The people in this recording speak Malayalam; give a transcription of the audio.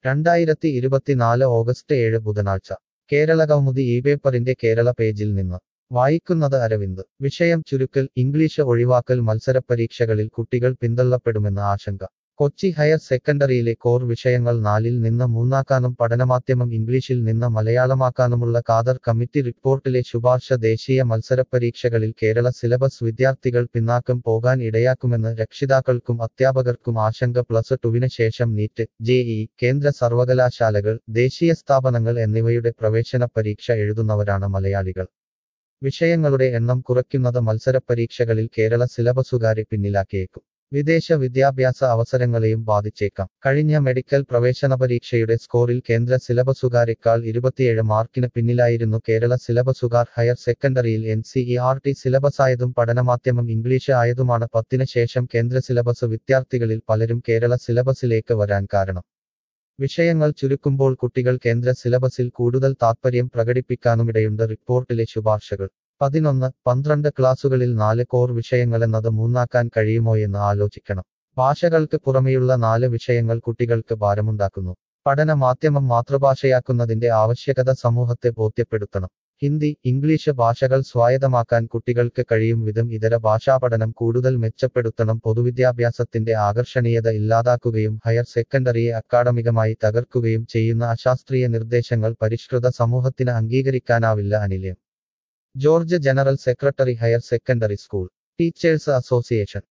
രണ്ടായിരത്തി ഇരുപത്തിനാല് ഓഗസ്റ്റ് ഏഴ് ബുധനാഴ്ച കേരള കൗമുദി ഈ പേപ്പറിന്റെ കേരള പേജിൽ നിന്ന് വായിക്കുന്നത് അരവിന്ദ് വിഷയം ചുരുക്കൽ ഇംഗ്ലീഷ് ഒഴിവാക്കൽ മത്സരപരീക്ഷകളിൽ കുട്ടികൾ പിന്തള്ളപ്പെടുമെന്ന ആശങ്ക കൊച്ചി ഹയർ സെക്കൻഡറിയിലെ കോർ വിഷയങ്ങൾ നാലിൽ നിന്ന് മൂന്നാക്കാനും പഠനമാധ്യമം ഇംഗ്ലീഷിൽ നിന്ന് മലയാളമാക്കാനുമുള്ള ഖാദർ കമ്മിറ്റി റിപ്പോർട്ടിലെ ശുപാർശ ദേശീയ മത്സരപരീക്ഷകളിൽ കേരള സിലബസ് വിദ്യാർത്ഥികൾ പിന്നാക്കം പോകാൻ ഇടയാക്കുമെന്ന് രക്ഷിതാക്കൾക്കും അധ്യാപകർക്കും ആശങ്ക പ്ലസ് ടുവിന് ശേഷം നീറ്റ് ജെഇ കേന്ദ്ര സർവകലാശാലകൾ ദേശീയ സ്ഥാപനങ്ങൾ എന്നിവയുടെ പ്രവേശന പരീക്ഷ എഴുതുന്നവരാണ് മലയാളികൾ വിഷയങ്ങളുടെ എണ്ണം കുറയ്ക്കുന്നത് മത്സരപരീക്ഷകളിൽ കേരള സിലബസുകാരെ പിന്നിലാക്കിയേക്കും വിദേശ വിദ്യാഭ്യാസ അവസരങ്ങളെയും ബാധിച്ചേക്കാം കഴിഞ്ഞ മെഡിക്കൽ പ്രവേശന പരീക്ഷയുടെ സ്കോറിൽ കേന്ദ്ര സിലബസുകാരെക്കാൾ ഇരുപത്തിയേഴ് മാർക്കിന് പിന്നിലായിരുന്നു കേരള സിലബസുകാർ ഹയർ സെക്കൻഡറിയിൽ N C E R T സിലബസായതും പഠനമാധ്യമം ഇംഗ്ലീഷ് ആയതുമാണ് പത്തിന് ശേഷം കേന്ദ്ര സിലബസ് വിദ്യാർത്ഥികളിൽ പലരും കേരള സിലബസിലേക്ക് വരാൻ കാരണം വിഷയങ്ങൾ ചുരുക്കുമ്പോൾ കുട്ടികൾ കേന്ദ്ര സിലബസിൽ കൂടുതൽ താത്പര്യം പ്രകടിപ്പിക്കാനുമിടയുണ്ട് റിപ്പോർട്ടിലെ ശുപാർശകൾ പതിനൊന്ന് പന്ത്രണ്ട് ക്ലാസുകളിൽ നാല് കോർ വിഷയങ്ങളെന്നത് മൂന്നാക്കാൻ കഴിയുമോയെന്ന് ആലോചിക്കണം ഭാഷകൾക്ക് പുറമെയുള്ള നാല് വിഷയങ്ങൾ കുട്ടികൾക്ക് ഭാരമുണ്ടാക്കുന്നു പഠന മാധ്യമം മാതൃഭാഷയാക്കുന്നതിന്റെ ആവശ്യകത സമൂഹത്തെ ബോധ്യപ്പെടുത്തണം ഹിന്ദി ഇംഗ്ലീഷ് ഭാഷകൾ സ്വായത്തമാക്കാൻ കുട്ടികൾക്ക് കഴിയും വിധം ഇതര ഭാഷാപഠനം കൂടുതൽ മെച്ചപ്പെടുത്തണം പൊതുവിദ്യാഭ്യാസത്തിന്റെ ആകർഷണീയത ഇല്ലാതാക്കുകയും ഹയർ സെക്കൻഡറിയെ അക്കാഡമികമായി തകർക്കുകയും ചെയ്യുന്ന അശാസ്ത്രീയ നിർദ്ദേശങ്ങൾ പരിഷ്കൃത സമൂഹത്തിന് അംഗീകരിക്കാനാവില്ല അനിലയം George general secretary higher secondary school teachers association